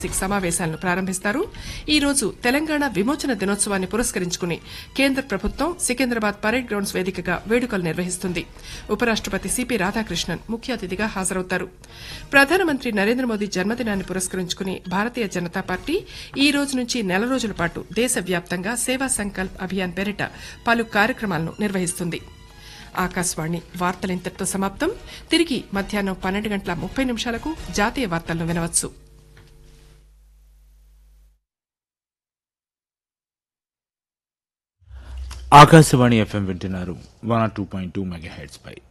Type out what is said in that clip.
sick సమావేశాలను ప్రారంభిస్తారు ఈ రోజు తెలంగాణ విమోచన దినోత్సవాన్ని పురస్కరించుకుని కేంద్ర ప్రభుత్వం సికింద్రాబాద్ పరేడ్ గ్రౌండ్స్ వేదికగా వేడుకలు నిర్వహిస్తుంది ఉపరాష్టపతి సిపి రాధాకృష్ణన్ ముఖ్య అతిథిగా హాజరవుతారు ప్రధానమంత్రి నరేంద్ర మోదీ జన్మదినాన్ని పురస్కరించుకుని భారతీయ జనతా పార్టీ ఈ రోజు నుంచి నెల రోజుల పాటు దేశవ్యాప్తంగా సేవా సంకల్ప్ అభియాన్ పేరిట పలు కార్యక్రమాలను నిర్వహిస్తుంది ఆకాశవాణి వార్తలింతటితో సమాప్తం తిరిగి మధ్యాహ్నం పన్నెండు గంటల ముప్పై నిమిషాలకు జాతీయ వార్తలను వినవచ్చు ఆకాశవాణి ఎఫ్ఎం వింటున్నారు one two point two megahertz పై